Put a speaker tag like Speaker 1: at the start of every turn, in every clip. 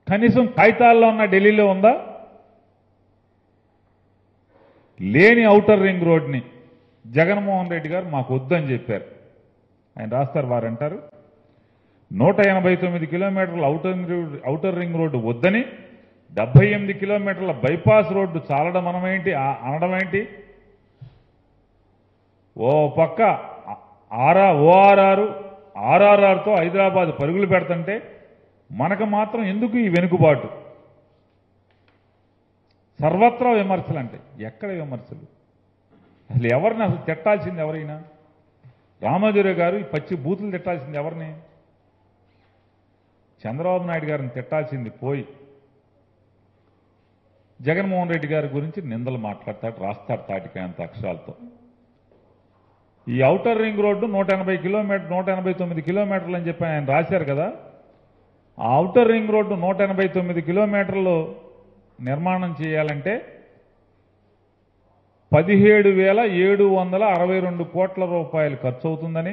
Speaker 1: కనీసం కాగితాల్లో ఉన్న ఢిల్లీలో ఉందా లేని ఔటర్ రింగ్ రోడ్ని జగన్మోహన్ రెడ్డి గారు మాకు వద్దని చెప్పారు ఆయన రాస్తారు వారు అంటారు నూట ఎనభై తొమ్మిది కిలోమీటర్ల outer ring outer ring road వద్దని డెబ్బై ఎనిమిది కిలోమీటర్ల బైపాస్ రోడ్డు చాలడం అనమేంటి ఆ- అనడం ఏంటి ఓ పక్క ఆర్ఆ ఓఆర్ఆర్ ఆర్ఆర్ఆర్తో హైదరాబాద్ పరుగులు పెడుతుంటే మనకు మాత్రం ఎందుకు ఈ వెనుకబాటు సర్వత్రా విమర్శలు అంటే ఎక్కడ విమర్శలు అసలు ఎవరిని అసలు తిట్టాల్సింది ఎవరైనా రామోజీరావు గారు ఈ పచ్చి బూతులు తిట్టాల్సింది ఎవరిని చంద్రబాబు నాయుడు గారిని తిట్టాల్సింది పోయి జగన్మోహన్ రెడ్డి గారి గురించి నిందలు మాట్లాడతాడు రాస్తాడు తాటికాయంత అక్షరాలతో ఈ ఔటర్ రింగ్ రోడ్డు నూట ఎనభై కిలోమీటర్ నూట ఎనభై తొమ్మిది కిలోమీటర్లు అని చెప్పి ఆయన రాశారు కదా ఆ ఔటర్ రింగ్ రోడ్డు నూట ఎనభై తొమ్మిది కిలోమీటర్లు నిర్మాణం చేయాలంటే పదిహేడు వేల ఏడు వందల అరవై రెండు కోట్ల రూపాయలు ఖర్చు అవుతుందని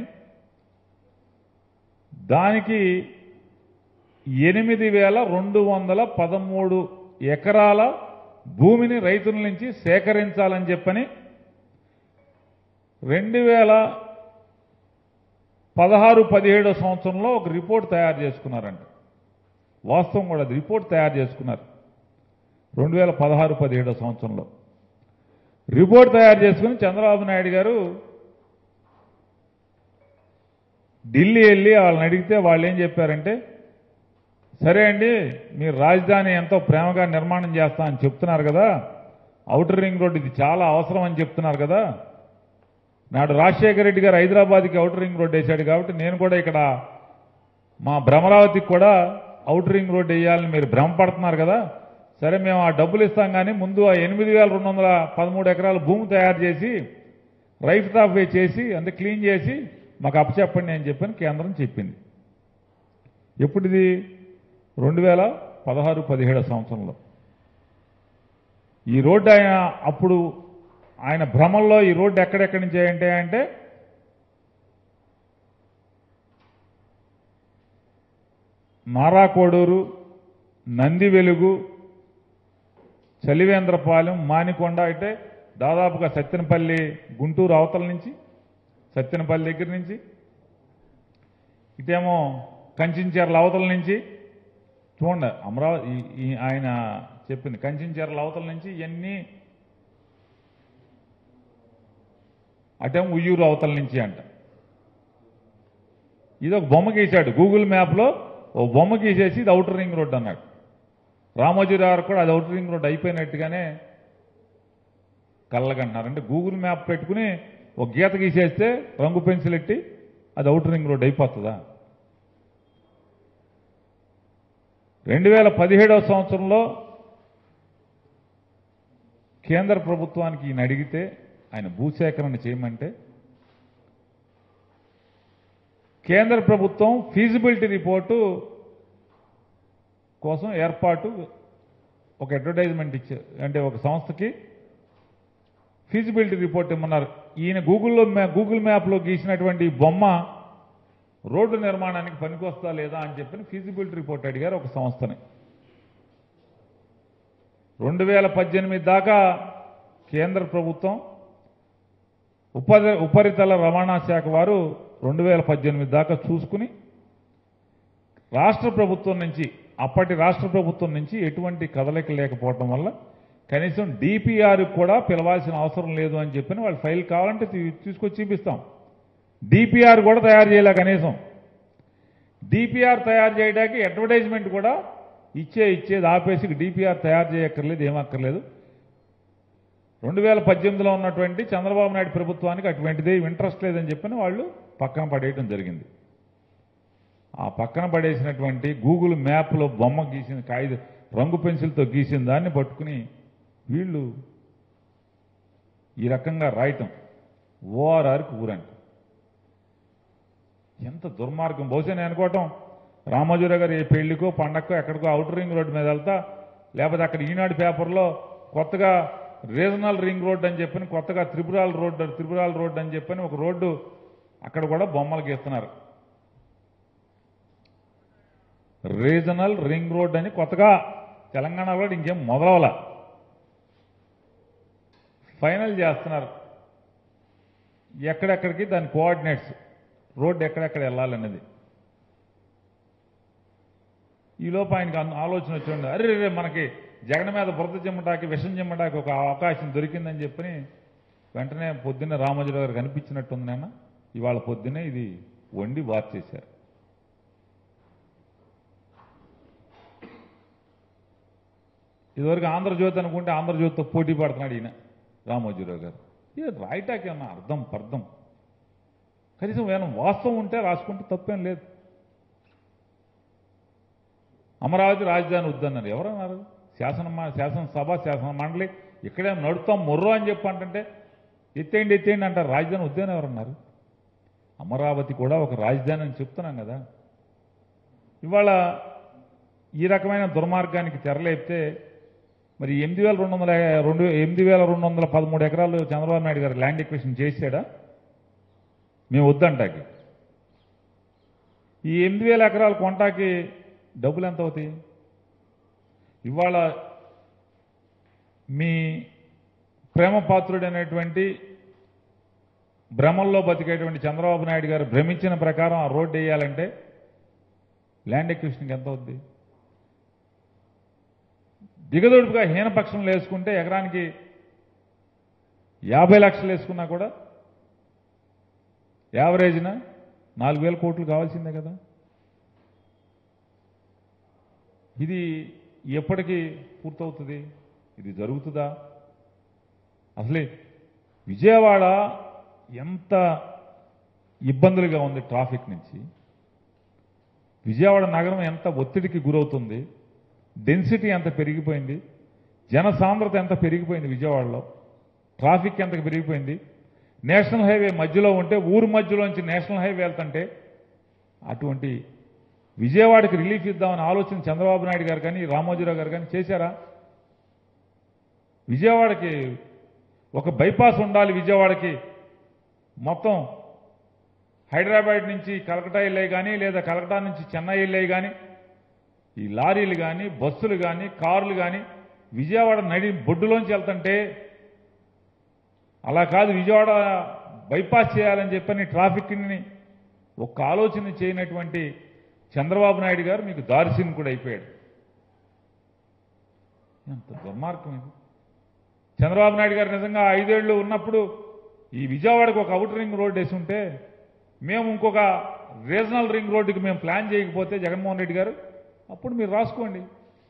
Speaker 1: దానికి ఎనిమిది వేల రెండు వందల పదమూడు ఎకరాల భూమిని రైతుల నుంచి సేకరించాలని చెప్పని రెండు వేల పదహారు పదిహేడో సంవత్సరంలో ఒక రిపోర్ట్ తయారు చేసుకున్నారంట వాస్తవం కూడా అది రిపోర్ట్ తయారు చేసుకున్నారు రెండు వేల పదహారు పదిహేడో సంవత్సరంలో రిపోర్ట్ తయారు చేసుకుని చంద్రబాబు నాయుడు గారు ఢిల్లీ వెళ్ళి వాళ్ళని అడిగితే వాళ్ళు ఏం చెప్పారంటే సరే అండి మీరు రాజధాని ఎంతో ప్రేమగా నిర్మాణం చేస్తా అని చెప్తున్నారు కదా ఔటర్ రింగ్ రోడ్ ఇది చాలా అవసరం అని చెప్తున్నారు కదా నాడు రాజశేఖర రెడ్డి గారు హైదరాబాద్కి ఔటర్ రింగ్ రోడ్ వేశాడు కాబట్టి నేను కూడా ఇక్కడ మా భ్రమరావతికి కూడా ఔటర్ రింగ్ రోడ్ వేయాలని మీరు భ్రమపడుతున్నారు కదా సరే మేము ఆ డబ్బులు ఇస్తాం కానీ ముందు ఆ ఎనిమిది వేల రెండు వందల పదమూడు ఎకరాల భూమి తయారు చేసి రైట్ ఆఫ్ వే చేసి అంతే క్లీన్ చేసి మాకు అప్పచెప్పండి అని చెప్పని కేంద్రం చెప్పింది ఎప్పుడిది రెండు వేల పదహారు పదిహేడు సంవత్సరంలో ఈ రోడ్డు ఆయన అప్పుడు ఆయన భ్రమంలో ఈ రోడ్డు ఎక్కడెక్కడి నుంచి ఏంటి అంటే నారాకోడూరు నంది వెలుగు చలివేంద్రపాలెం మానికొండ అంటే దాదాపుగా సత్తెనపల్లి గుంటూరు అవతల నుంచి సత్తెనపల్లి దగ్గర నుంచి ఇటేమో కంచించర్ల అవతల నుంచి చూడండి అమరావతి ఈ- ఈ ఆయన చెప్పింది కంచించర్ల అవతల నుంచి ఇవన్నీ అటేమో ఉయ్యూరు అవతల నుంచి అంట ఇది ఒక బొమ్మ గీశాడు గూగుల్ మ్యాప్లో ఓ బొమ్మ గీసేసి ఇది అవుటర్ రింగ్ రోడ్ అన్నాడు రామోజీరావు గారు కూడా అది అవుటర్ రింగ్ రోడ్ అయిపోయినట్టుగానే కళ్ళగంటున్నారు అంటే గూగుల్ మ్యాప్ పెట్టుకుని ఒక గీత గీసేస్తే రంగు పెన్సిల్ ఎట్టి అది అవుటర్ రింగ్ రోడ్ అయిపోతుందా రెండు వేల పదిహేడవ సంవత్సరంలో కేంద్ర ప్రభుత్వానికి ఈయన అడిగితే ఆయన భూసేకరణ చేయమంటే కేంద్ర ప్రభుత్వం ఫీజిబిలిటీ రిపోర్టు కోసం ఏర్పాటు ఒక అడ్వర్టైజ్మెంట్ ఇచ్చారు అంటే ఒక సంస్థకి ఫీజిబిలిటీ రిపోర్ట్ ఇమ్మన్నారు ఈయన గూగుల్లో మ్యా- గూగుల్ మ్యాప్లో గీసినటువంటి ఈ బొమ్మ రోడ్డు నిర్మాణానికి పనికొస్తా లేదా అని చెప్పి ఫీజిబిలిటీ రిపోర్ట్ అడిగారు ఒక సంస్థని రెండు వేల పద్దెనిమిది దాకా కేంద్ర ప్రభుత్వం ఉపరి ఉపరితల రవాణా శాఖ వారు రెండు వేల పద్దెనిమిది దాకా చూసుకుని రాష్ట్ర ప్రభుత్వం నుంచి అప్పటి రాష్ట్ర ప్రభుత్వం నుంచి ఎటువంటి కదలిక లేకపోవటం వల్ల కనీసం డిపిఆర్ కూడా పిలవాల్సిన అవసరం లేదు అని చెప్పి వాళ్ళు ఫైల్ కావాలంటే తీ- తీసుకొచ్చి చూపిస్తాం డిపిఆర్ కూడా తయారు చేయలే కనీసం డిపిఆర్ తయారు చేయడానికి అడ్వర్టైజ్మెంట్ కూడా ఇచ్చే ఇచ్చేది ఆపేసి డిపిఆర్ తయారు చేయక్కర్లేదు ఏమక్కర్లేదు రెండు వేల పద్దెనిమిదిలో ఉన్నటువంటి చంద్రబాబు నాయుడు ప్రభుత్వానికి అటువంటిదే ఇంట్రెస్ట్ లేదని చెప్పని వాళ్ళు పక్కన పడేయటం జరిగింది ఆ పక్కన పడేసినటువంటి గూగుల్ మ్యాప్లో బొమ్మ గీసిన కాగిత రంగు పెన్సిల్తో గీసిన దాన్ని పట్టుకుని వీళ్ళు ఈ రకంగా రాయటం ఓఆర్ఆర్కి ఊరంట ఎంత దుర్మార్గం బహుశా నేను అనుకోవటం రామోజీరావు గారు ఏ పెళ్లికో పండక్కో ఎక్కడికో అవుటర్ రింగ్ రోడ్డు మీద వెళ్తా లేకపోతే అక్కడ ఈనాడు పేపర్లో కొత్తగా రీజనల్ రింగ్ రోడ్ అని చెప్పని కొత్తగా త్రిపురాల రోడ్ త్రిపురాల రోడ్ అని చెప్పని ఒక రోడ్డు అక్కడ కూడా బొమ్మలు గీస్తున్నారు రీజనల్ రింగ్ రోడ్ అని కొత్తగా తెలంగాణలో ఇంకేం మొదలవల ఫైనల్ చేస్తున్నారు ఎక్కడెక్కడికి దాని కోఆర్డినేట్స్ రోడ్డు ఎక్కడెక్కడ వెళ్ళాలన్నది ఈ లోపు ఆయనకి అన్న- ఆలోచన వచ్చింది అరే రే మనకి జగన్ మీద బురద చిమ్మటాకి విషం చిమ్మటాకి ఒక అవకాశం దొరికిందని చెప్పని వెంటనే పొద్దున్నే రామోజీరావు గారు కనిపించినట్టుంది నాన్న ఇవాళ పొద్దున్నే ఇది వండి వార్ చేశారు ఇదివరకు ఆంధ్రజ్యోతి అనుకుంటే ఆంధ్రజ్యోతితో పోటీ పడుతున్నాడు ఈయన రామోజీరావు గారు ఇది రాయటానికి ఏమన్నా అర్థం పర్థం కనీసం ఏమైనా వాస్తవం ఉంటే రాసుకుంటే తప్పేం లేదు అమరావతి రాజధాని వద్దన్నారు ఎవరన్నారు శాసన శాసనసభ శాసన మండలి ఇక్కడే నడుస్తాం మొర్రో అని చెప్పి అంటే ఎత్తేయండి ఎత్తేయండి అంటారు రాజధాని వద్దని ఎవరన్నారు అమరావతి కూడా ఒక రాజధాని అని చెప్తున్నాం కదా ఇవాళ ఈ రకమైన దుర్మార్గానికి తెరలేపితే మరి ఎనిమిది వేల రెండు వందల రెండు ఎనిమిది వేల రెండు వందల పదమూడు ఎకరాలు చంద్రబాబు నాయుడు గారు ల్యాండ్ ఎక్విషన్ చేశాడా మేము వద్దంటాకి ఈ ఎనిమిది వేల ఎకరాలు కొంటాకి డబ్బులు ఎంత అవుతాయి ఇవాళ మీ ప్రేమ పాత్రుడైనటువంటి భ్రమంలో బతికేటువంటి చంద్రబాబు నాయుడు గారు భ్రమించిన ప్రకారం ఆ రోడ్డు వేయాలంటే ల్యాండ్ ఎక్విషన్కి ఎంత అవుద్ది దిగదొడుపుగా హీనపక్షంలో వేసుకుంటే ఎకరానికి యాభై లక్షలు వేసుకున్నా కూడా యావరేజ్న నాలుగు వేల కోట్లు కావాల్సిందే కదా ఇది ఎప్పటికీ పూర్తవుతుంది ఇది జరుగుతుందా అసలే విజయవాడ ఎంత ఇబ్బందులుగా ఉంది ట్రాఫిక్ నుంచి విజయవాడ నగరం ఎంత ఒత్తిడికి గురవుతుంది డెన్సిటీ ఎంత పెరిగిపోయింది జనసాంద్రత ఎంత పెరిగిపోయింది విజయవాడలో ట్రాఫిక్ ఎంత పెరిగిపోయింది నేషనల్ హైవే మధ్యలో ఉంటే ఊరు మధ్యలోంచి నేషనల్ హైవే వెళ్తుంటే అటువంటి విజయవాడకి రిలీఫ్ ఇద్దామని ఆలోచన చంద్రబాబు నాయుడు గారు కానీ రామోజీరావు గారు కానీ చేశారా విజయవాడకి ఒక బైపాస్ ఉండాలి విజయవాడకి మొత్తం హైదరాబాద్ నుంచి కలకటా వెళ్ళే కానీ లేదా కలకటా నుంచి చెన్నై వెళ్ళే కానీ ఈ లారీలు కానీ బస్సులు కానీ కార్లు కానీ విజయవాడ నడి బొడ్డులోంచి వెళ్తుంటే అలా కాదు విజయవాడ బైపాస్ చేయాలని చెప్పని ట్రాఫిక్ని ఒక్క ఆలోచన చేయనటువంటి చంద్రబాబు నాయుడు గారు మీకు దారిశీనుకుడు అయిపోయాడు ఎంత దుర్మార్గం ఇది చంద్రబాబు నాయుడు గారు నిజంగా ఐదేళ్లు ఉన్నప్పుడు ఈ విజయవాడకు ఒక అవుటర్ రింగ్ రోడ్ వేసి ఉంటే మేము ఇంకొక రీజనల్ రింగ్ రోడ్డుకి మేము ప్లాన్ చేయకపోతే జగన్మోహన్ రెడ్డి గారు అప్పుడు మీరు రాసుకోండి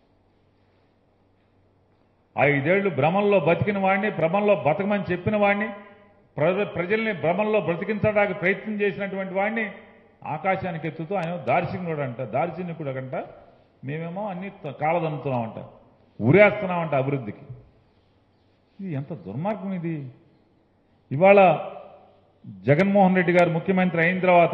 Speaker 1: ఐదేళ్లు భ్రమంలో బతికిన వాడిని భ్రమంలో బతకమని చెప్పిన వాడిని ప్రజ ప్రజల్ని భ్రమంలో బ్రతికించడానికి ప్రయత్నం చేసినటువంటి వాడిని ఆకాశానికి ఎత్తుతూ ఆయన దార్శనికుడు అంట దార్శనికుడు అంట మేమేమో అన్ని కాలదన్నుతున్నామంట ఉరేస్తున్నామంట అభివృద్ధికి ఇది ఎంత దుర్మార్గం ఇది ఇవాళ జగన్మోహన్ రెడ్డి గారు ముఖ్యమంత్రి అయిన తర్వాత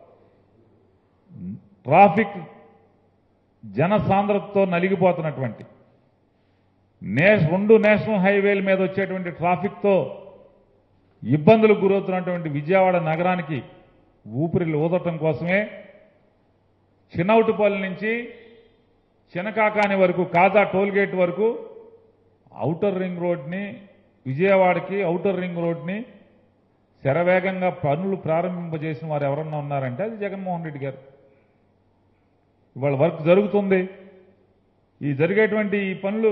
Speaker 1: ట్రాఫిక్ జనసాంద్రతతో నలిగిపోతున్నటువంటి నేష్ రెండు నేషనల్ హైవేల మీద వచ్చేటువంటి ట్రాఫిక్తో ఇబ్బందులకు గురవుతున్నటువంటి విజయవాడ నగరానికి ఊపిరిలు ఊదటం కోసమే చిన్నౌటుపల్లి నుంచి చినకాకాని వరకు కాజా టోల్గేట్ వరకు ఔటర్ రింగ్ రోడ్ని విజయవాడకి ఔటర్ రింగ్ రోడ్ని శరవేగంగా పనులు ప్రారంభింపజేసిన వారు ఎవరన్నా ఉన్నారంటే అది జగన్మోహన్ రెడ్డి గారు ఇవాళ వర్క్ జరుగుతుంది ఈ జరిగేటువంటి ఈ పనులు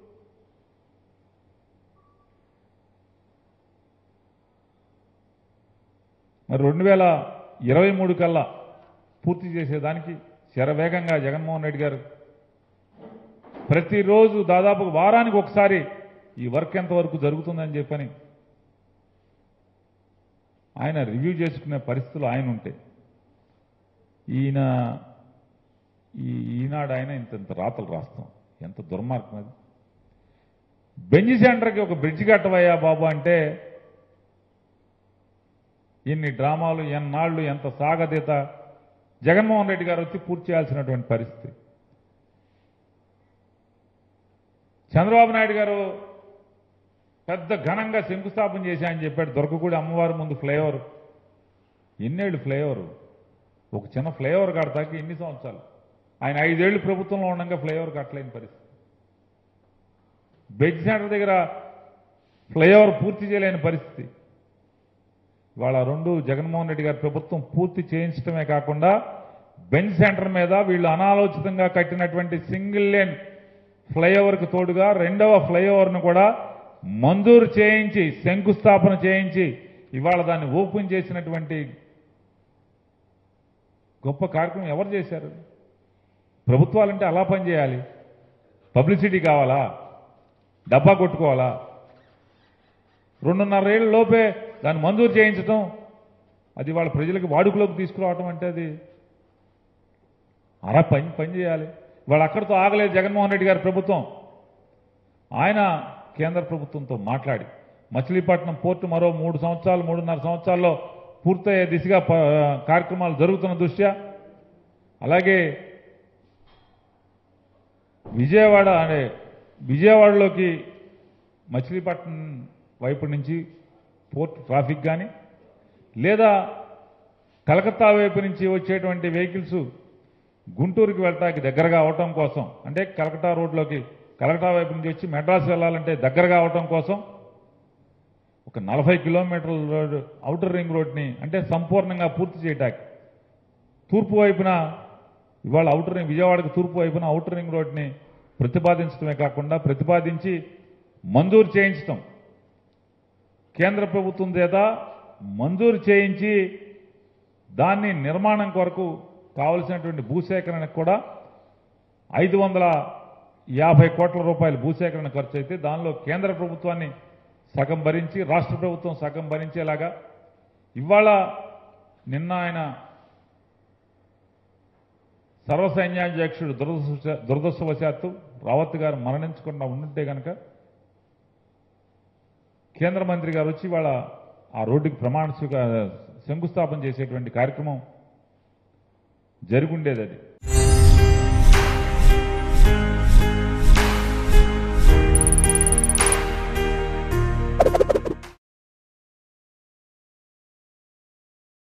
Speaker 1: మరి రెండు వేల ఇరవై మూడు కల్లా పూర్తి చేసేదానికి శరవేగంగా జగన్మోహన్ రెడ్డి గారు ప్రతిరోజు దాదాపు వారానికి ఒకసారి ఈ వర్క్ ఎంతవరకు జరుగుతుందని చెప్పని ఆయన రివ్యూ చేసుకునే పరిస్థితులు ఆయన ఉంటే ఈయన ఈ ఈనాడు ఆయన ఇంత ఇంత రాతలు రాస్తాం ఎంత దుర్మార్గం అది బెంజి సెంటర్కి ఒక బ్రిడ్జ్ కట్టవయ్యా బాబు అంటే ఎన్ని డ్రామాలు ఎన్నాళ్ళు ఎంత సాగదీత జగన్మోహన్ రెడ్డి గారు వచ్చి పూర్తి చేయాల్సినటువంటి పరిస్థితి చంద్రబాబు నాయుడు గారు పెద్ద ఘనంగా శంకుస్థాపన చేశాయని చెప్పాడు దొరకకూడి అమ్మవారి ముందు ఫ్లైఓవర్ ఎన్నేళ్ళు ఫ్లైఓవర్ ఒక చిన్న ఫ్లైఓవర్ కడతాకి ఎన్ని సంవత్సరాలు ఆయన ఐదేళ్లు ప్రభుత్వంలో ఉండగా ఫ్లైఓవర్ కట్టలేని పరిస్థితి బెడ్ సెంటర్ దగ్గర ఫ్లైఓవర్ పూర్తి చేయలేని పరిస్థితి ఇవాళ రెండు జగన్మోహన్ రెడ్డి గారి ప్రభుత్వం పూర్తి చేయించడమే కాకుండా బెంచ్ సెంటర్ మీద వీళ్ళు అనాలోచితంగా కట్టినటువంటి సింగిల్ లేన్ ఫ్లైఓవర్కి తోడుగా రెండవ ఫ్లైఓవర్ను కూడా మంజూరు చేయించి శంకుస్థాపన చేయించి ఇవాళ దాన్ని ఓపెన్ చేసినటువంటి గొప్ప కార్యక్రమం ఎవరు చేశారు ప్రభుత్వాలంటే అలా పనిచేయాలి పబ్లిసిటీ కావాలా డబ్బా కొట్టుకోవాలా రెండున్నర ఏళ్ళ లోపే దాన్ని మంజూరు చేయించడం అది వాళ్ళ ప్రజలకు వాడుకలోకి తీసుకురావటం అంటే అది అలా పని పని చేయాలి వాళ్ళు అక్కడితో ఆగలేదు జగన్మోహన్ రెడ్డి గారి ప్రభుత్వం ఆయన కేంద్ర ప్రభుత్వంతో మాట్లాడి మచిలీపట్నం పోర్టు మరో మూడు సంవత్సరాలు మూడున్నర సంవత్సరాల్లో పూర్తయ్యే దిశగా ప- కార్యక్రమాలు జరుగుతున్న దృష్ట్యా అలాగే విజయవాడ అనే విజయవాడలోకి మచిలీపట్నం వైపు నుంచి పోర్ట్ ట్రాఫిక్ కానీ లేదా కలకత్తా వైపు నుంచి వచ్చేటువంటి వెహికల్స్ గుంటూరుకి వెళ్తాకి దగ్గరగా అవటం కోసం అంటే కలకత్తా రోడ్లోకి కలకత్తా వైపు నుంచి వచ్చి మెడ్రాస్ వెళ్ళాలంటే దగ్గరగా అవటం కోసం ఒక నలభై కిలోమీటర్ల రోడ్ అవుటర్ రింగ్ రోడ్ని అంటే సంపూర్ణంగా పూర్తి చేయటానికి తూర్పు వైపున ఇవాళ అవుటర్ రింగ్ విజయవాడకు తూర్పు వైపున అవుటర్ రింగ్ రోడ్ని ప్రతిపాదించడమే కాకుండా ప్రతిపాదించి మంజూరు చేయించటం కేంద్ర ప్రభుత్వం చేత మంజూరు చేయించి దాన్ని నిర్మాణం కొరకు కావలసినటువంటి భూసేకరణకు కూడా ఐదు వందల యాభై కోట్ల రూపాయల భూసేకరణ ఖర్చు అయితే దానిలో కేంద్ర ప్రభుత్వాన్ని సగం భరించి రాష్ట్ర ప్రభుత్వం సగం భరించేలాగా ఇవాళ నిన్న ఆయన సర్వసైన్యాధ్యక్షుడు దురదృష్ట దురదృష్టవశాత్తు రావత్ గారు మరణించకుండా ఉండుంటే కనుక కేంద్ర మంత్రి గారు వచ్చి వాళ్ళ ఆ రోడ్డుకి ప్రమాణ స్వీకార శంకుస్థాపన చేసేటువంటి కార్యక్రమం జరుగుండేది అది